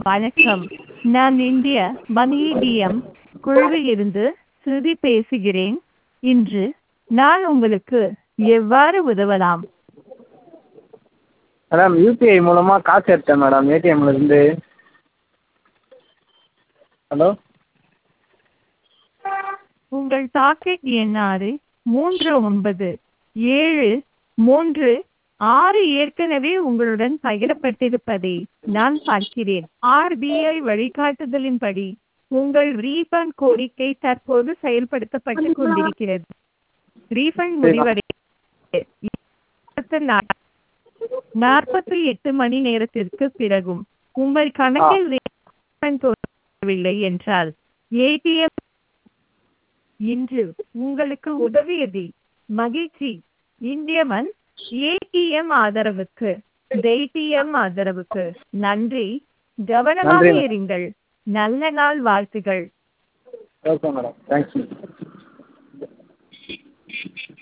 வணக்கம் நான் இந்திய வணிகம் குழுவில் இருந்து ஸ்ருதி பேசுகிறேன் இன்று நான் உங்களுக்கு எவ்வாறு உதவலாம் மேடம் யூபிஐ மூலமாக காசு எடுத்தேன் மேடம் ஏடிஎம்மில் இருந்து ஹலோ உங்கள் டாக்கெட் எண் ஆறு மூன்று ஒன்பது ஏழு மூன்று ஆறு ஏற்கனவே உங்களுடன் பகிரப்பட்டிருப்பதை நான் பார்க்கிறேன் ஆர்பிஐ வழிகாட்டுதலின்படி உங்கள் ரீஃபண்ட் கோரிக்கை தற்போது செயல்படுத்தப்பட்டு கொண்டிருக்கிறது ரீஃபண்ட் முடிவடை நாற்பத்தி எட்டு மணி நேரத்திற்கு பிறகும் உங்கள் கணக்கில் refund தோன்றவில்லை என்றால் ஏடிஎம் இன்று உங்களுக்கு உதவியது மகிழ்ச்சி இந்தியமன் ஏடிஎம் ஆதரவுக்கு ஏடிஎம் ஆதரவுக்கு நன்றி கவனமாக நன்றி. இருங்கள் நல்ல நாள் வாழ்த்துகள் ஓகே மேடம் தேங்க்ஸ்